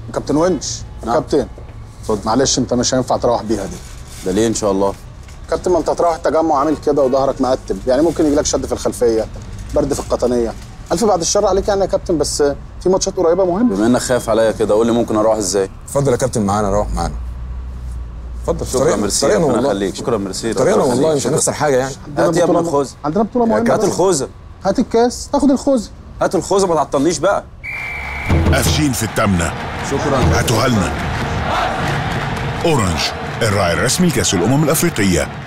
كابتن ونش نعم. كابتن اتفضل. معلش انت مش هينفع تروح بيها دي ده ليه ان شاء الله كابتن ما انت هتروح التجمع عامل كده وظهرك مقتب يعني ممكن يجي لك شد في الخلفيه برد في القطنيه الف بعد الشر عليك يعني يا كابتن بس في ماتشات قريبه مهمه بما انك خايف عليا كده قول لي ممكن اروح ازاي اتفضل يا كابتن معانا روح معانا اتفضل في شكرا طريقنا- ميرسي طريقنا ربنا والله يخليك شكرا ميرسي طريقنا ربنا والله يخليك. مش هنخسر حاجه يعني عندنا هات يا ابني بطولة- الخوذه عندنا بطوله مهمه هات بس. الخوذه هات الكاس تاخد الخوذه هات الخوذه ما تعطلنيش بقى قافشين في التامنة شكرا هاتوها لنا اورنج الراعي الرسمي لكأس الأمم الأفريقية